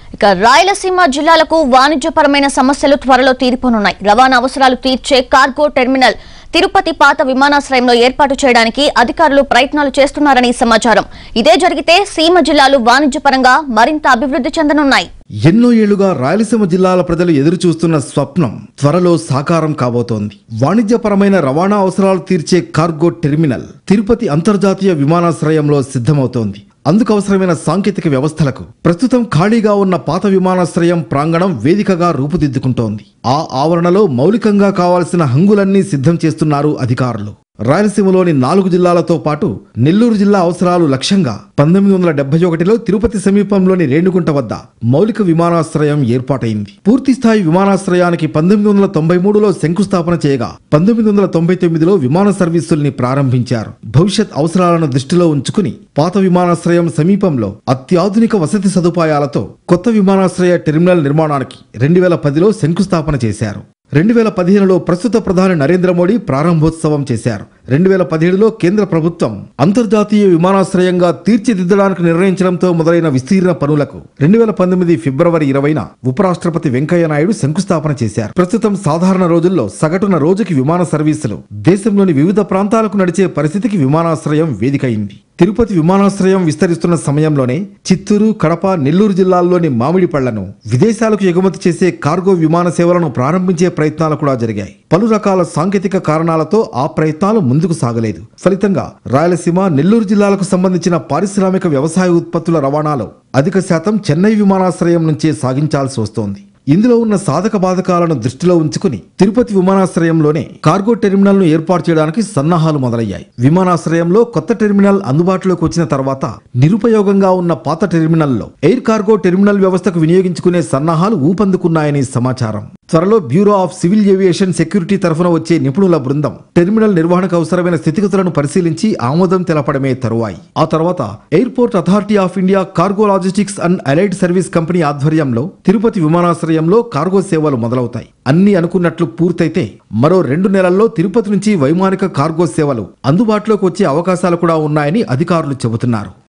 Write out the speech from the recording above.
ఇక రాయలసీమ జిల్లాలకు వాణిజ్యపరమైన సమస్యలు త్వరలో తీరిపోనున్నాయి రవాణా అవసరాలు తీర్చే కార్గో టెర్మినల్ తిరుపతి పాత విమానాశ్రయంలో ఏర్పాటు చేయడానికి అధికారులు ప్రయత్నాలు చేస్తున్నారని సమాచారం ఇదే జరిగితే సీమ జిల్లాలు వాణిజ్యపరంగా మరింత అభివృద్ధి చెందనున్నాయి ఎన్నో ఏళ్లుగా రాయలసీమ జిల్లాల ప్రజలు ఎదురు చూస్తున్న స్వప్నం త్వరలో సాకారం కాబోతోంది వాణిజ్యపరమైన రవాణా అవసరాలు తీర్చే కార్గో టెర్మినల్ తిరుపతి అంతర్జాతీయ విమానాశ్రయంలో సిద్ధమవుతోంది అందుకు అవసరమైన సాంకేతిక వ్యవస్థలకు ప్రస్తుతం ఖాళీగా ఉన్న పాత విమానాశ్రయం ప్రాంగణం వేదికగా రూపుదిద్దుకుంటోంది ఆ ఆవరణలో మౌలికంగా కావాల్సిన హంగులన్నీ సిద్ధం చేస్తున్నారు అధికారులు రాయలసీమలోని నాలుగు జిల్లాలతో పాటు నెల్లూరు జిల్లా అవసరాలు లక్ష్యంగా పంతొమ్మిది వందల డెబ్బై ఒకటిలో తిరుపతి సమీపంలోని రేణుగుంట వద్ద మౌలిక విమానాశ్రయం ఏర్పాటైంది పూర్తి స్థాయి విమానాశ్రయానికి పంతొమ్మిది వందల తొంభై మూడులో శంకుస్థాపన చేయగా పంతొమ్మిది వందల తొంభై తొమ్మిదిలో విమాన సర్వీసుల్ని ప్రారంభించారు భవిష్యత్ అవసరాలను దృష్టిలో ఉంచుకుని పాత విమానాశ్రయం సమీపంలో అత్యాధునిక వసతి సదుపాయాలతో కొత్త విమానాశ్రయ టెర్మినల్ నిర్మాణానికి రెండు వేల పదిలో శంకుస్థాపన చేశారు రెండు వేల పదిహేనులో ప్రస్తుత ప్రధాని నరేంద్ర మోడీ ప్రారంభోత్సవం చేశారు రెండు వేల పదిహేడులో కేంద్ర ప్రభుత్వం అంతర్జాతీయ విమానాశ్రయంగా తీర్చిదిద్దడానికి నిర్ణయించడంతో మొదలైన విస్తీర్ణ పనులకు రెండు వేల పంతొమ్మిది ఫిబ్రవరి ఇరవైన ఉపరాష్ట్రపతి వెంకయ్య నాయుడు శంకుస్థాపన చేశారు ప్రస్తుతం సాధారణ రోజుల్లో సగటున రోజుకి విమాన సర్వీసులు దేశంలోని వివిధ ప్రాంతాలకు నడిచే పరిస్థితికి విమానాశ్రయం వేదికైంది తిరుపతి విమానాశ్రయం విస్తరిస్తున్న సమయంలోనే చిత్తూరు కడప నెల్లూరు జిల్లాల్లోని మామిడి పళ్లను విదేశాలకు ఎగుమతి చేసే కార్గో విమాన సేవలను ప్రారంభించే ప్రయత్నాలు కూడా జరిగాయి పలు రకాల సాంకేతిక కారణాలతో ఆ ప్రయత్నాలు ముందుకు సాగలేదు ఫలితంగా రాయలసీమ నెల్లూరు జిల్లాలకు సంబంధించిన పారిశ్రామిక వ్యవసాయ ఉత్పత్తుల రవాణాలో అధిక శాతం చెన్నై విమానాశ్రయం నుంచే సాగించాల్సి వస్తోంది ఇందులో ఉన్న సాధక బాధకాలను దృష్టిలో ఉంచుకుని తిరుపతి విమానాశ్రయంలోనే కార్గో టెర్మినల్ ను ఏర్పాటు చేయడానికి సన్నాహాలు మొదలయ్యాయి విమానాశ్రయంలో కొత్త టెర్మినల్ అందుబాటులోకి వచ్చిన తర్వాత నిరుపయోగంగా ఉన్న పాత టెర్మినల్లో ఎయిర్ కార్గో టెర్మినల్ వ్యవస్థకు వినియోగించుకునే సన్నాహాలు ఊపందుకున్నాయని సమాచారం త్వరలో bureau of civil aviation security తరఫున వచ్చే నిపుణుల బృందం టెర్మినల్ నిర్వహణకు అవసరమైన స్థితిగతులను పరిశీలించి ఆమోదం తెలపడమే తరువాయి ఆ తర్వాత airport authority of India cargo logistics and allied service company ఆధ్వర్యంలో తిరుపతి విమానాశ్రయంలో కార్గో సేవలు మొదలవుతాయి అన్ని అనుకున్నట్లు పూర్తయితే మరో రెండు నెలల్లో తిరుపతి నుంచి వైమానిక కార్గో సేవలు అందుబాటులోకి వచ్చే అవకాశాలు కూడా ఉన్నాయని అధికారులు చెబుతున్నారు